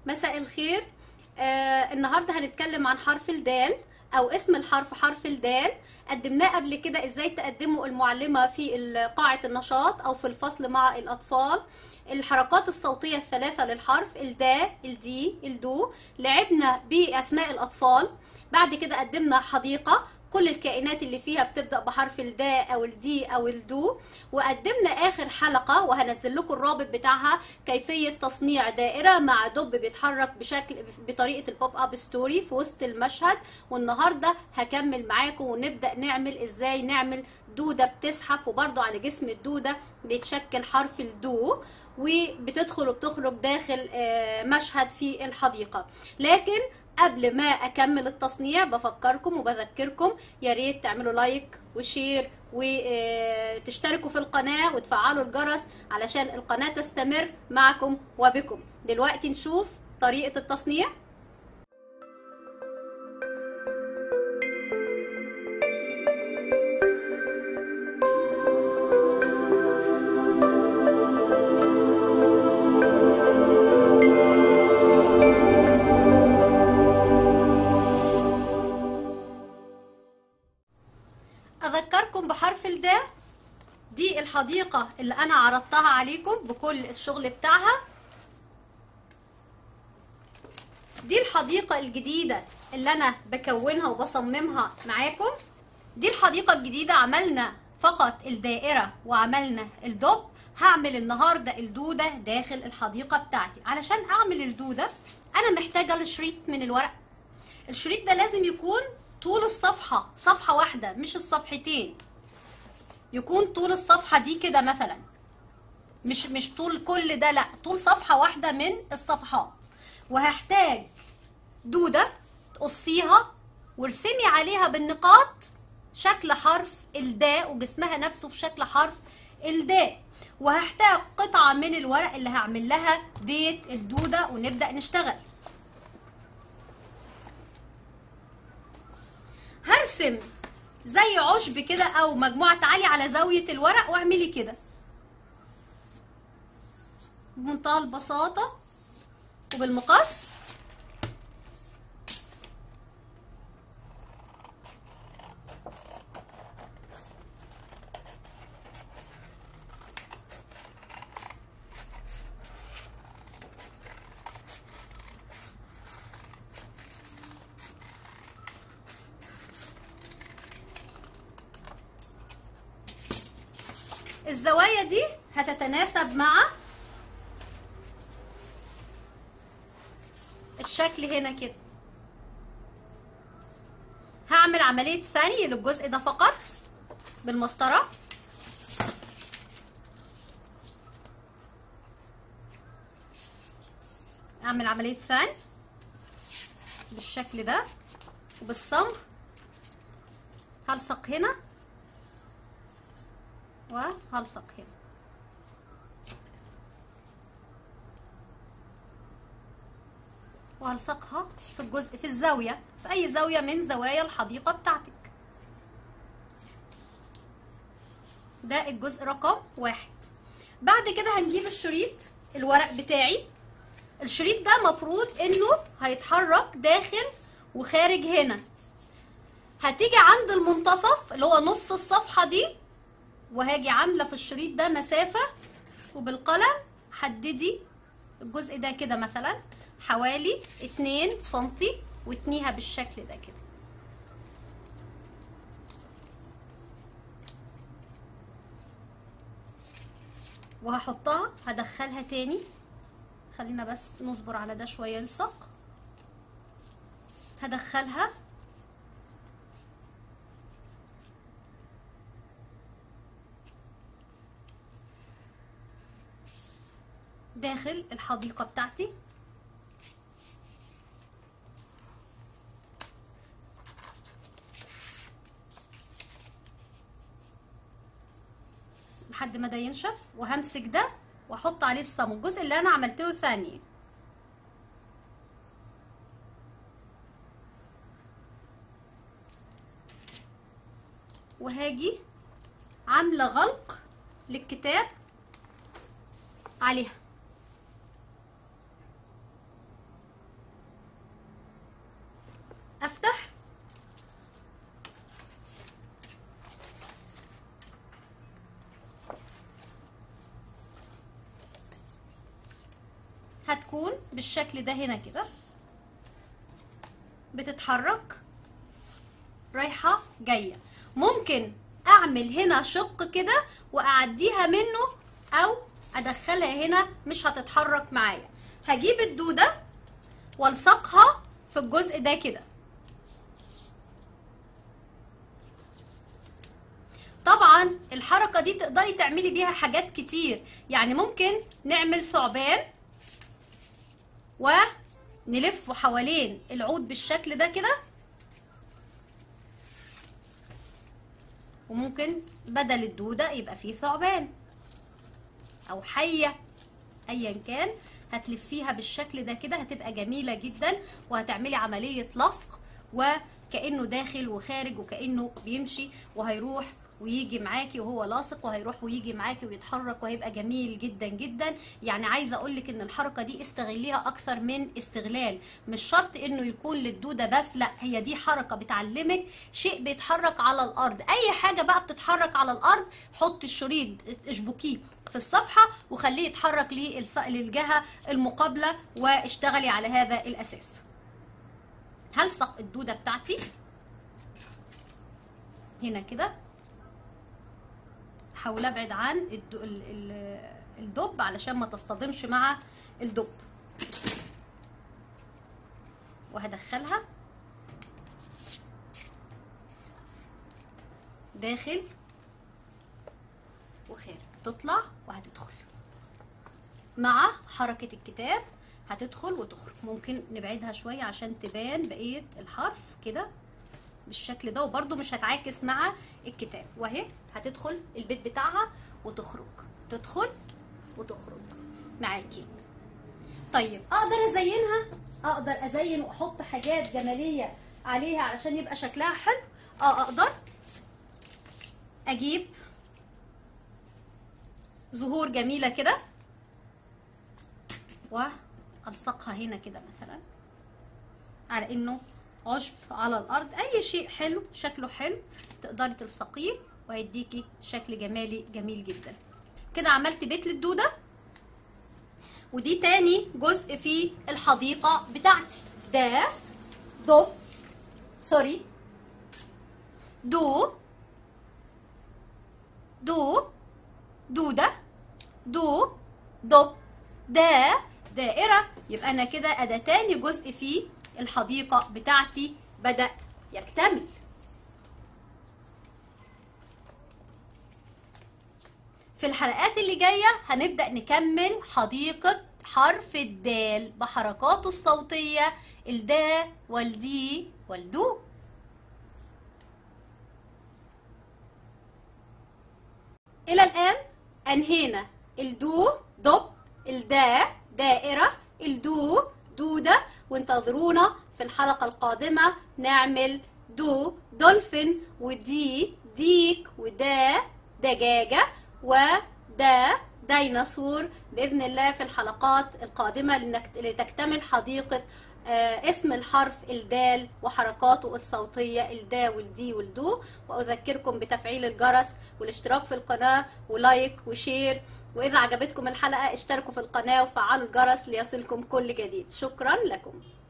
مساء الخير آه النهارده هنتكلم عن حرف الدال او اسم الحرف حرف الدال قدمناه قبل كده ازاي تقدمه المعلمه في ال- قاعه النشاط او في الفصل مع الاطفال الحركات الصوتيه الثلاثه للحرف الدا الدي الدو لعبنا باسماء الاطفال بعد كده قدمنا حديقه كل الكائنات اللي فيها بتبدا بحرف الداء او الدي او الدو وقدمنا اخر حلقه وهنزل لكم الرابط بتاعها كيفيه تصنيع دائره مع دب بيتحرك بشكل بطريقه البوب اب ستوري في وسط المشهد والنهارده هكمل معاكم ونبدا نعمل ازاي نعمل دوده بتزحف وبرده على جسم الدوده بيتشكل حرف الدو وبتدخل وبتخرج داخل آه، مشهد في الحديقه لكن قبل ما اكمل التصنيع بفكركم وبذكركم يا ريت تعملوا لايك وشير وتشتركوا في القناه وتفعلوا الجرس علشان القناه تستمر معكم وبكم دلوقتي نشوف طريقه التصنيع اذكركم بحرف الدال دي الحديقة اللي انا عرضتها عليكم بكل الشغل بتاعها دي الحديقة الجديدة اللي انا بكونها وبصممها معاكم دي الحديقة الجديدة عملنا فقط الدائرة وعملنا الدب هعمل النهاردة الدودة داخل الحديقة بتاعتي علشان اعمل الدودة انا محتاجة لشريط من الورق الشريط ده لازم يكون طول الصفحة صفحة واحدة مش الصفحتين يكون طول الصفحة دي كده مثلا مش مش طول كل ده لا طول صفحة واحدة من الصفحات وهحتاج دودة تقصيها وارسمي عليها بالنقاط شكل حرف الداء وجسمها نفسه في شكل حرف الداء وهحتاج قطعة من الورق اللي هعمل لها بيت الدودة ونبدأ نشتغل هرسم زي عشب كده او مجموعة تعالي على زاوية الورق واعملي كده بمنتهى البساطة وبالمقص الزوايا دي هتتناسب مع الشكل هنا كده هعمل عملية ثاني للجزء ده فقط بالمسطرة اعمل عملية ثاني بالشكل ده وبالصمغ هلصق هنا وهلصق هنا وهلصقها في الجزء في الزاوية في أي زاوية من زوايا الحديقة بتاعتك ده الجزء رقم واحد بعد كده هنجيب الشريط الورق بتاعي الشريط ده مفروض انه هيتحرك داخل وخارج هنا هتيجي عند المنتصف اللي هو نص الصفحة دي وهاجي عامله في الشريط ده مسافه وبالقلم حددي الجزء ده كده مثلا حوالي 2 سنتي واتنيها بالشكل ده كده وهحطها هدخلها تاني خلينا بس نصبر على ده شويه يلصق هدخلها داخل الحديقة بتاعتي لحد ما ده ينشف وهمسك ده واحط عليه الصمغ الجزء اللي انا عملت له ثانية وهاجي عاملة غلق للكتاب عليها افتح هتكون بالشكل ده هنا كده بتتحرك رايحة جاية ممكن اعمل هنا شق كده واعديها منه او ادخلها هنا مش هتتحرك معايا هجيب الدودة والصقها في الجزء ده كده طبعا الحركة دي تقدري تعملي بيها حاجات كتير يعني ممكن نعمل ثعبان ونلفه حوالين العود بالشكل ده كده وممكن بدل الدودة يبقى فيه ثعبان أو حية أيا كان هتلفيها بالشكل ده كده هتبقى جميلة جدا وهتعملي عملية لصق وكأنه داخل وخارج وكأنه بيمشي وهيروح ويجي معاكي وهو لاصق وهيروح ويجي معاكي ويتحرك وهيبقى جميل جدا جدا يعني عايزه اقول لك ان الحركه دي استغليها اكثر من استغلال مش شرط انه يكون للدوده بس لا هي دي حركه بتعلمك شيء بيتحرك على الارض اي حاجه بقى بتتحرك على الارض حطي الشريط اشبكيه في الصفحه وخليه يتحرك للص- للجهه المقابله واشتغلي على هذا الاساس هلصق الدوده بتاعتي هنا كده حاول ابعد عن الد- ال- ال- الدب علشان ما تصطدمش مع الدب وهدخلها داخل وخارج تطلع وهتدخل مع حركة الكتاب هتدخل وتخرج ممكن نبعدها شوية عشان تبان بقية الحرف كده بالشكل ده وبرده مش هتعاكس مع الكتاب وهي هتدخل البيت بتاعها وتخرج تدخل وتخرج معاكي طيب اقدر ازينها اقدر ازين واحط حاجات جماليه عليها علشان يبقى شكلها حلو اه اقدر اجيب زهور جميله كده والصقها هنا كده مثلا على انه عشب على الارض اي شيء حلو شكله حلو تقدري تلصقيه وهيديكي شكل جمالي جميل جدا كده عملت بيت للدوده ودي تاني جزء في الحديقه بتاعتي ده دو سوري دو دو دودة دو دب دا دائرة يبقى أنا كده أدا تاني جزء في الحديقة بتاعتي بدأ يكتمل في الحلقات اللي جاية هنبدأ نكمل حديقة حرف الدال بحركاته الصوتية الدا والدي والدو إلى الآن أنهينا الدو دب الدا دائرة الدو دودة وانتظرونا في الحلقة القادمة نعمل دو دولفين ودي ديك ودا دجاجة ودا ديناصور بإذن الله في الحلقات القادمة لنك- لتكتمل حديقة آه، اسم الحرف الدال وحركاته الصوتية الدا والدي والدو وأذكركم بتفعيل الجرس والاشتراك في القناة ولايك وشير وإذا عجبتكم الحلقة اشتركوا في القناة وفعلوا الجرس ليصلكم كل جديد شكرا لكم